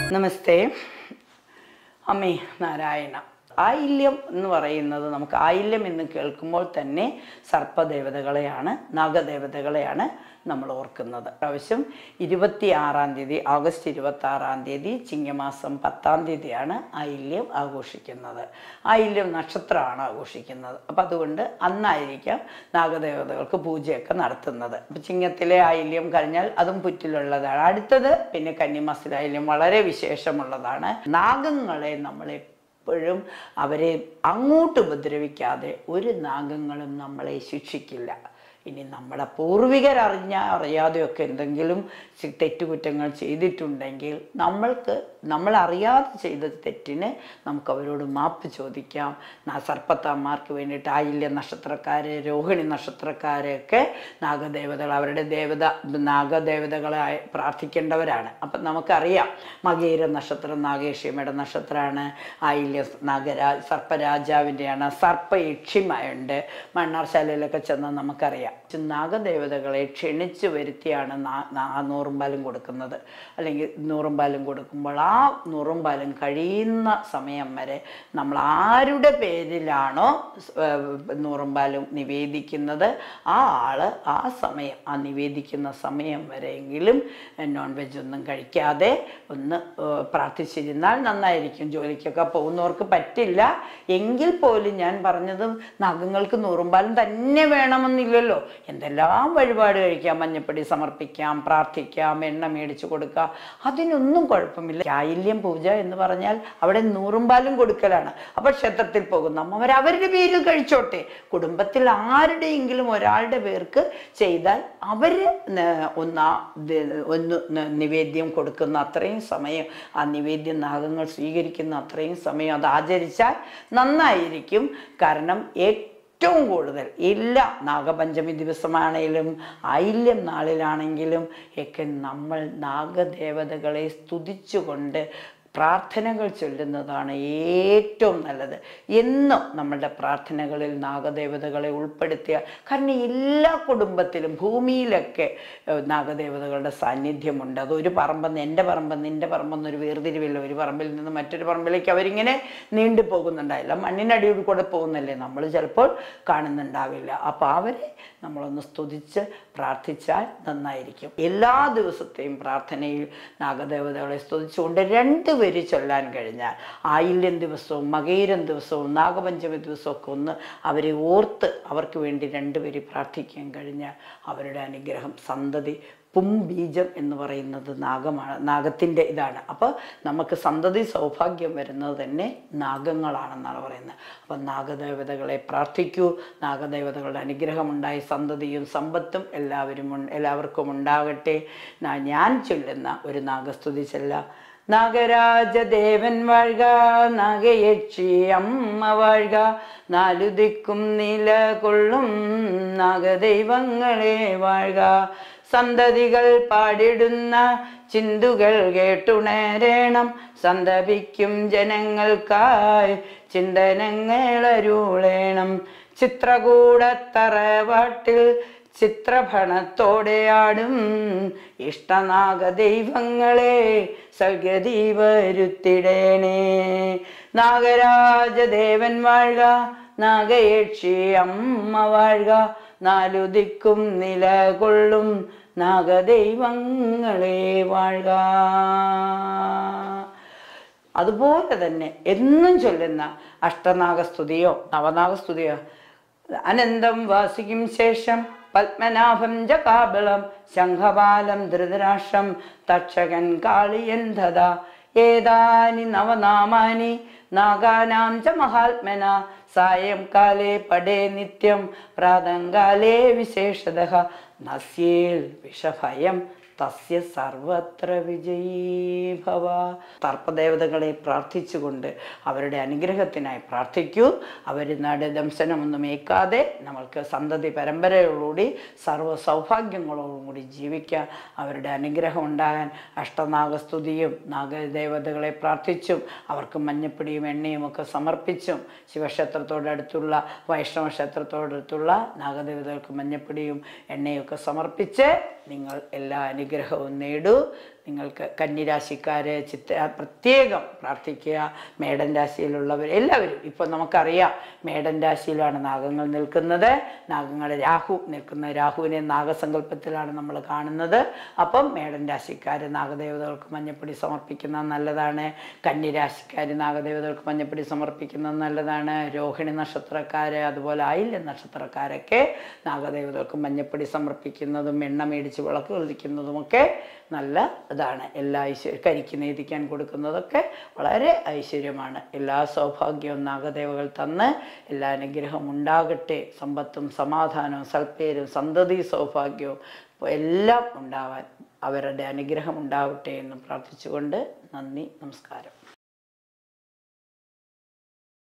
നമസ്തേ അമ്മേ നാരായണ ആയില്യം എന്ന് പറയുന്നത് നമുക്ക് ആയില്യം എന്ന് കേൾക്കുമ്പോൾ തന്നെ സർപ്പദേവതകളെയാണ് നാഗദേവതകളെയാണ് നമ്മൾ ഓർക്കുന്നത് പ്രാവശ്യം ഇരുപത്തി ആറാം തീയതി ഓഗസ്റ്റ് ഇരുപത്തി ആറാം തീയതി ചിങ്ങമാസം പത്താം തീയതിയാണ് ആയില്യം ആഘോഷിക്കുന്നത് ആയില്യം നക്ഷത്രമാണ് ആഘോഷിക്കുന്നത് അപ്പം അതുകൊണ്ട് അന്നായിരിക്കാം നാഗദേവതകൾക്ക് പൂജയൊക്കെ നടത്തുന്നത് അപ്പം ചിങ്ങത്തിലെ ആയില്യം കഴിഞ്ഞാൽ അതും പുറ്റിലുള്ളതാണ് അടുത്തത് പിന്നെ കന്നിമാസത്തിലെ ആയില്യം വളരെ വിശേഷമുള്ളതാണ് നാഗങ്ങളെ നമ്മളെ എപ്പോഴും അവരെ അങ്ങോട്ട് ഉപദ്രവിക്കാതെ ഒരു നാഗങ്ങളും നമ്മളെ ശിക്ഷിക്കില്ല ഇനി നമ്മുടെ പൂർവികരറിഞ്ഞ അറിയാതെയൊക്കെ എന്തെങ്കിലും ചി- തെറ്റുകുറ്റങ്ങൾ ചെയ്തിട്ടുണ്ടെങ്കിൽ നമ്മൾക്ക് നമ്മൾ അറിയാതെ ചെയ്ത തെറ്റിന് നമുക്ക് അവരോട് മാപ്പ് ചോദിക്കാം ന- സർപ്പത്താന്മാർക്ക് വേണ്ടിയിട്ട് ആയില്യ നക്ഷത്രക്കാര് രോഹിണി നക്ഷത്രക്കാരെയൊക്കെ നാഗദേവതകൾ അവരുടെ ദേവത നാഗദേവതകളെ ആയി പ്രാർത്ഥിക്കേണ്ടവരാണ് അപ്പം നമുക്കറിയാം മകീര നക്ഷത്രം നാഗേഷിയമ്മയുടെ നക്ഷത്രമാണ് ആയില്യ നാഗരാ സർപ്പരാജാവിൻ്റെയാണ് സർപ്പ യക്ഷിമയുണ്ട് മണ്ണാർശാലയിലൊക്കെ ചെന്നാൽ നമുക്കറിയാം ചു- നാഗദേവതകളെ ക്ഷണിച്ച് വരുത്തിയാണ് നാ- നാ- ആ നൂറുംപാലും കൊടുക്കുന്നത് അല്ലെങ്കിൽ നൂറുംപാലും കൊടുക്കുമ്പോൾ ആ നൂറുംപാലും കഴിയുന്ന സമയം വരെ നമ്മൾ ആരുടെ പേരിലാണോ സ്- ഏർ നൂറുംപാലും നിവേദിക്കുന്നത് ആ ആള് ആ സമയം ആ നിവേദിക്കുന്ന സമയം വരെയെങ്കിലും നോൺ വെജ് ഒന്നും കഴിക്കാതെ ഒന്ന് ഏർ പ്രാർത്ഥിച്ചിരുന്നാൽ നന്നായിരിക്കും ജോലിക്കൊക്കെ പോകുന്നവർക്ക് പറ്റില്ല എങ്കിൽ പോലും ഞാൻ പറഞ്ഞതും നഖങ്ങൾക്ക് നൂറുംപാലും തന്നെ വേണമെന്നില്ലല്ലോ എന്തെല്ലാം വഴിപാട് കഴിക്കാം മഞ്ഞപ്പൊടി സമർപ്പിക്കാം പ്രാർത്ഥിക്കാം എണ്ണ മേടിച്ചു കൊടുക്കാം അതിനൊന്നും കുഴപ്പമില്ല ചായില്യം പൂജ എന്ന് പറഞ്ഞാൽ അവിടെ നൂറുംപാലും കൊടുക്കലാണ് അപ്പോൾ ക്ഷേത്രത്തിൽ പോകുന്നു അവർ അവരുടെ പേരിൽ കഴിച്ചോട്ടെ കുടുംബത്തിൽ ആരുടെയെങ്കിലും ഒരാളുടെ പേർക്ക് ചെയ്താൽ അവർ ഒന്ന് ആ ഇത് ഒന്ന് ന- നിവേദ്യം കൊടുക്കുന്ന അത്രയും സമയം ആ നിവേദ്യം നാഗങ്ങൾ സ്വീകരിക്കുന്ന അത്രയും സമയം അത് ആചരിച്ചാൽ നന്നായിരിക്കും കാരണം ഏറ്റവും കൂടുതൽ എല്ലാ നാഗപഞ്ചമി ദിവസമാണെങ്കിലും ആയില്യം നാളിലാണെങ്കിലും ഒക്കെ നമ്മൾ നാഗദേവതകളെ സ്തുതിച്ചുകൊണ്ട് പ്രാർത്ഥനകൾ ചൊല്ലുന്നതാണ് ഏറ്റവും നല്ലത് എന്നും നമ്മളുടെ പ്രാർത്ഥനകളിൽ നാഗദേവതകളെ ഉൾപ്പെടുത്തിയ കാരണം എല്ലാ കുടുംബത്തിലും ഭൂമിയിലൊക്കെ ഏഹ്, നാഗദേവതകളുടെ സാന്നിധ്യമുണ്ട് അതൊരു പറമ്പെന്ന് എൻ്റെ പറമ്പെന്ന് നിൻ്റെ പറമ്പെന്നൊരു വേർതിരിവില്ല ഒരു പറമ്പിൽ നിന്ന് മറ്റൊരു പറമ്പിലേക്ക് അവരിങ്ങനെ നീണ്ടു പോകുന്നുണ്ടാവില്ല മണ്ണിനടിയിൽ കൂടെ പോകുന്നല്ലേ നമ്മൾ ചിലപ്പോൾ കാണുന്നുണ്ടാവില്ല അപ്പോൾ അവരെ നമ്മളൊന്ന് സ്തുതിച്ച് പ്രാർത്ഥിച്ചാൽ നന്നായിരിക്കും എല്ലാ ദിവസത്തെയും പ്രാർത്ഥനയിൽ നാഗദേവതകളെ സ്തുതിച്ചുകൊണ്ട് രണ്ട് വരി ചൊല്ലാൻ കഴിഞ്ഞാൽ ആയില്യം ദിവസവും മകയിരം ദിവസവും നാഗപഞ്ചമി ദിവസവും ഒക്കെ ഒന്ന് അവരെ ഓർത്ത് അവർക്ക് വേണ്ടി രണ്ട് വരി പ്രാർത്ഥിക്കാൻ കഴിഞ്ഞാൽ അവരുടെ അനുഗ്രഹം സന്തതി പുംബീജം എന്ന് പറയുന്നത് നാഗമാണ് നാഗത്തിൻ്റെ ഇതാണ് അപ്പോൾ നമുക്ക് സന്തതി സൗഭാഗ്യം വരുന്നത് തന്നെ നാഗങ്ങളാണെന്നാണ് പറയുന്നത് അപ്പം നാഗദേവതകളെ പ്രാർത്ഥിക്കൂ നാഗദേവതകളുടെ അനുഗ്രഹമുണ്ടായി സന്തതിയും സമ്പത്തും എല്ലാവരും ഉൺ- എല്ലാവർക്കും ഉണ്ടാകട്ടെ നാ- ഞാൻ ചൊല്ലുന്ന ഒരു നാഗസ്തുതി ചെല്ലാം നാഗരാജദേവൻ വാഴ്ക നാഗയക്ഷി അമ്മ വാഴ്ക നാലു ദിക്കും നിലകൊള്ളും നാഗദൈവങ്ങളെ വാഴ്ക സന്തതികൾ പാടിടുന്ന ചിന്തുകൾ കേട്ടുണരേണം സന്തപിക്കും ജനങ്ങൾക്കായി ചിന്തനങ്ങളരുളേണം ചിത്രകൂടത്തറവാട്ടിൽ ചിത്രഭണത്തോടെ ആടും ഇഷ്ടനാഗ ദൈവങ്ങളെ സൽഗതി വരുത്തിടേണേ നാഗരാജദേവൻ വാഴ്ക നാഗയക്ഷി അമ്മ വാഴ്ക നാലു ദിക്കും നിലകൊള്ളും നാഗദൈവങ്ങളെ വാഴ്ക അതുപോലെ തന്നെ എന്നും ചൊല്ലുന്ന അഷ്ടനാഗസ്തുതിയോ നവനാഗസ്തുതിയോ അനന്തം വാസിക്കും ശേഷം പത്മനാഭം ജകാബളം ശംഖപാലം ധൃതരാഷ്ട്രം തക്ഷകൻ കാളിയൻ ദദ ഏതാനി നവനാമാനി നാഗാനാം ച മഹാത്മന സായംകാലേ പടേ നിത്യം പ്രാതങ്കാലേ വിശേഷത നസ്യേൽ വിഷഭയം തസ്യ സർവത്ര വിജയീ ഭവ തർപ്പദേവതകളെ പ്രാർത്ഥിച്ചുകൊണ്ട് അവരുടെ അനുഗ്രഹത്തിനായി പ്രാർത്ഥിക്കൂ അവർ നടദംശനമൊന്നും ഏക്കാതെ നമ്മൾക്ക് സന്തതി പരമ്പരയോടുകൂടി സർവ്വ സൗഭാഗ്യങ്ങളോടും കൂടി ജീവിക്കാൻ അവരുടെ അനുഗ്രഹം ഉണ്ടാകാൻ അഷ്ടനാഗസ്തുതിയും നാഗദേവതകളെ പ്രാർത്ഥിച്ചും അവർക്ക് മഞ്ഞപ്പൊടിയും എണ്ണയും ഒക്കെ സമർപ്പിച്ചും ശിവക്ഷേത്രത്തോടടുത്തുള്ള വൈഷ്ണവ ക്ഷേത്രത്തോടടുത്തുള്ള നാഗദേവതകൾക്ക് മഞ്ഞപ്പൊടിയും എണ്ണയും ഒക്കെ സമർപ്പിച്ച് നിങ്ങൾ എല്ലാ അനുഗ്രഹവും നേടൂ നിങ്ങൾക്ക് കന്നിരാശിക്കാർ ചിത്ര പ്രത്യേകം പ്രാർത്ഥിക്കുക മേടൻ രാശിയിലുള്ളവർ എല്ലാവരും ഇപ്പം നമുക്കറിയാം മേടൻ രാശിയിലാണ് നാഗങ്ങൾ നിൽക്കുന്നത് നാഗങ്ങൾ രാഹു നിൽക്കുന്ന രാഹുവിനെ നാഗസങ്കല്പത്തിലാണ് നമ്മൾ കാണുന്നത് അപ്പം മേടൻ രാശിക്കാർ നാഗദേവതകൾക്ക് മഞ്ഞപ്പൊടി സമർപ്പിക്കുന്നത് നല്ലതാണ് കന്നിരാശിക്കാർ നാഗദേവതകൾക്ക് മഞ്ഞപ്പൊടി സമർപ്പിക്കുന്നത് നല്ലതാണ് രോഹിണി നക്ഷത്രക്കാർ അതുപോലെ ആയില്യ നക്ഷത്രക്കാരൊക്കെ നാഗദേവതകൾക്ക് മഞ്ഞപ്പൊടി സമർപ്പിക്കുന്നതും എണ്ണ മേടിച്ച് വിളക്ക് കൊള്ളിക്കുന്നതുമൊക്കെ നല്ല ഇതാണ് എല്ലാ ഐശ്വര്യ കരിക്ക് നീതിക്കാൻ കൊടുക്കുന്നതൊക്കെ വളരെ ഐശ്വര്യമാണ് എല്ലാ സൗഭാഗ്യവും നാഗദേവകൾ തന്ന് എല്ലാ അനുഗ്രഹവും ഉണ്ടാകട്ടെ സമ്പത്തും സമാധാനവും സൽപ്പേരും സന്തതി സൗഭാഗ്യവും എല്ലാം ഉണ്ടാവാൻ അവരുടെ അനുഗ്രഹം ഉണ്ടാവട്ടെ എന്ന് പ്രാർത്ഥിച്ചുകൊണ്ട് നന്ദി നമസ്കാരം